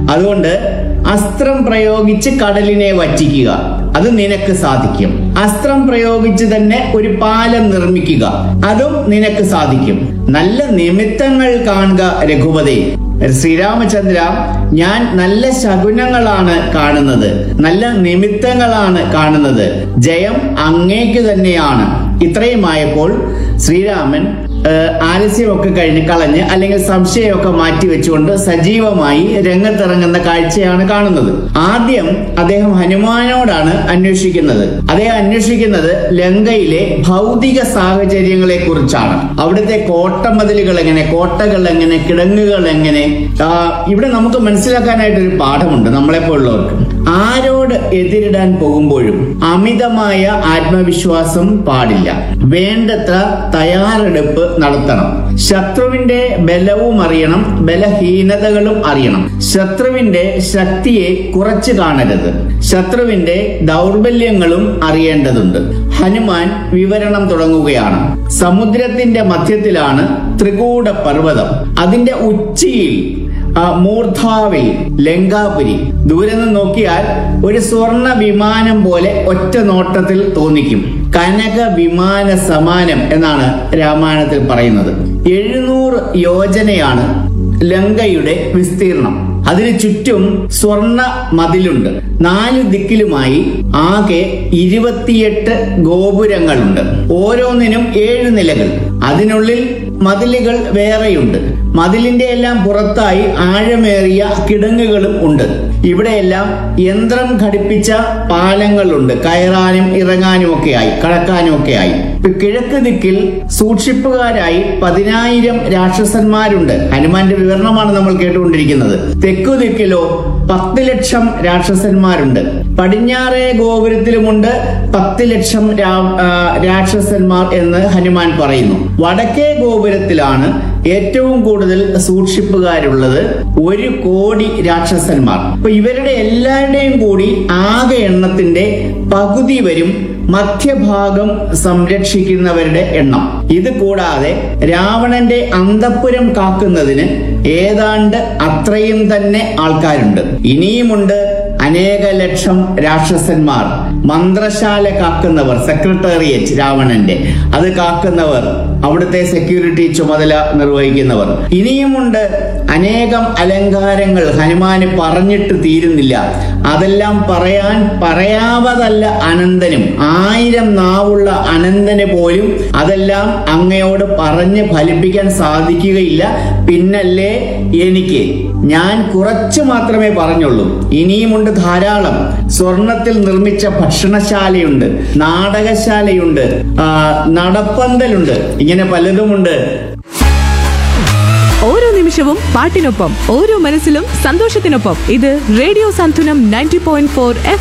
അതുകൊണ്ട് അസ്ത്രം പ്രയോഗിച്ച് കടലിനെ വറ്റിക്കുക അത് നിനക്ക് സാധിക്കും അസ്ത്രം പ്രയോഗിച്ച് തന്നെ ഒരു പാലം നിർമ്മിക്കുക അതും നിനക്ക് സാധിക്കും നല്ല നിമിത്തങ്ങൾ കാണുക രഘുപതി ശ്രീരാമചന്ദ്ര ഞാൻ നല്ല ശകുനങ്ങളാണ് കാണുന്നത് നല്ല നിമിത്തങ്ങളാണ് കാണുന്നത് ജയം അങ്ങേക്ക് തന്നെയാണ് ഇത്രയുമായപ്പോൾ ശ്രീരാമൻ ഏഹ്, ആലസ്യമൊക്കെ കഴിഞ്ഞ് കളഞ്ഞ് അല്ലെങ്കിൽ സംശയമൊക്കെ മാറ്റി വെച്ചുകൊണ്ട് സജീവമായി രംഗത്തിറങ്ങുന്ന കാഴ്ചയാണ് കാണുന്നത് ആദ്യം അദ്ദേഹം ഹനുമാനോടാണ് അന്വേഷിക്കുന്നത് അദ്ദേഹം അന്വേഷിക്കുന്നത് ലങ്കയിലെ ഭൗതിക സാഹചര്യങ്ങളെ കുറിച്ചാണ് അവിടുത്തെ കോട്ടമതിലുകൾ എങ്ങനെ കോട്ടകൾ എങ്ങനെ കിടങ്ങുകൾ എങ്ങനെ ആ, ഇവിടെ നമുക്ക് മനസ്സിലാക്കാനായിട്ട് ഒരു പാഠമുണ്ട് നമ്മളെപ്പോലുള്ളവർക്ക് ആരോട് എതിരിടാൻ പോകുമ്പോഴും അമിതമായ ആത്മവിശ്വാസം പാടില്ല വേണ്ടത്ര തയ്യാറെടുപ്പ് നടത്തണം ശത്രുവിന്റെ ബലവും അറിയണം ബലഹീനതകളും അറിയണം ശത്രുവിന്റെ ശക്തിയെ കുറച്ച് കാണരുത് ശത്രുവിന്റെ ദൗർബല്യങ്ങളും അറിയേണ്ടതുണ്ട് ഹനുമാൻ വിവരണം തുടങ്ങുകയാണ് സമുദ്രത്തിന്റെ മധ്യത്തിലാണ് ത്രികൂട പർവ്വതം അതിന്റെ ഉച്ചിയിൽ ആ, മൂർധാവിൽ ലങ്കാപുരി ദൂരെ നിന്ന് നോക്കിയാൽ ഒരു സ്വർണ വിമാനം പോലെ ഒറ്റ നോട്ടത്തിൽ തോന്നിക്കും കനക വിമാന സമാനം എന്നാണ് രാമായണത്തിൽ പറയുന്നത് എഴുന്നൂറ് യോജനയാണ് ലങ്കയുടെ വിസ്തീർണം അതിന് ചുറ്റും സ്വർണ മതിലുണ്ട് നാല് ദിക്കിലുമായി ആകെ ഇരുപത്തിയെട്ട് ഗോപുരങ്ങളുണ്ട് ഓരോന്നിനും ഏഴ് നിലകൾ അതിനുള്ളിൽ മതിലുകൾ വേറെയുണ്ട് മതിലിന്റെ എല്ലാം പുറത്തായി ആഴമേറിയ കിടങ്ങുകളും ഉണ്ട് ഇവിടെയെല്ലാം യന്ത്രം ഘടിപ്പിച്ച പാലങ്ങളുണ്ട് കയറാനും ഇറങ്ങാനും ഒക്കെയായി കടക്കാനും ഒക്കെയായി ഇപ്പൊ കിഴക്ക് ദിക്കിൽ സൂക്ഷിപ്പുകാരായി പതിനായിരം രാക്ഷസന്മാരുണ്ട് ഹനുമാന്റെ വിവരണമാണ് നമ്മൾ കേട്ടുകൊണ്ടിരിക്കുന്നത് തെക്കു ദിക്കിലോ പത്ത് ലക്ഷം രാക്ഷസന്മാരുണ്ട് പടിഞ്ഞാറേ ഗോപുരത്തിലുമുണ്ട് പത്ത് ലക്ഷം രാ- ആ, രാക്ഷസന്മാർ എന്ന് ഹനുമാൻ പറയുന്നു വടക്കേ ഗോപുരത്തിലാണ് ഏറ്റവും കൂടുതൽ സൂക്ഷിപ്പുകാരുള്ളത് ഒരു കോടി രാക്ഷസന്മാർ അപ്പൊ ഇവരുടെ എല്ലാവരുടെയും കൂടി ആകെ എണ്ണത്തിന്റെ പകുതി വരും മധ്യഭാഗം സംരക്ഷിക്കുന്നവരുടെ എണ്ണം ഇത് കൂടാതെ രാവണന്റെ അന്തപ്പുരം കാക്കുന്നതിന് ഏതാണ്ട് അത്രയും തന്നെ ആൾക്കാരുണ്ട് ഇനിയുമുണ്ട് അനേക ലക്ഷം രാക്ഷസന്മാർ മന്ത്രശാല കാക്കുന്നവർ സെക്രട്ടേറിയറ്റ് രാവണന്റെ അത് കാക്കുന്നവർ അവിടുത്തെ സെക്യൂരിറ്റി ചുമതല നിർവഹിക്കുന്നവർ ഇനിയുമുണ്ട് അനേകം അലങ്കാരങ്ങൾ ഹനുമാന് പറഞ്ഞിട്ട് തീരുന്നില്ല അതെല്ലാം പറയാൻ പറയാവതല്ല അനന്തനും ആയിരം നാവുള്ള അനന്തന് പോലും അതെല്ലാം അങ്ങയോട് പറഞ്ഞ് ഫലിപ്പിക്കാൻ സാധിക്കുകയില്ല പിന്നല്ലേ എനിക്ക് ഞാൻ കുറച്ച് മാത്രമേ പറഞ്ഞുള്ളൂ ഇനിയുമുണ്ട് ധാരാളം സ്വർണത്തിൽ നിർമ്മിച്ച ഭക്ഷണശാലയുണ്ട് നാടകശാലയുണ്ട് ആ, നടപ്പന്തലുണ്ട് ഇങ്ങനെ പലതുമുണ്ട് ഓരോ നിമിഷവും പാട്ടിനൊപ്പം ഓരോ മനസ്സിലും സന്തോഷത്തിനൊപ്പം ഇത് radio Santhwanam ninety point four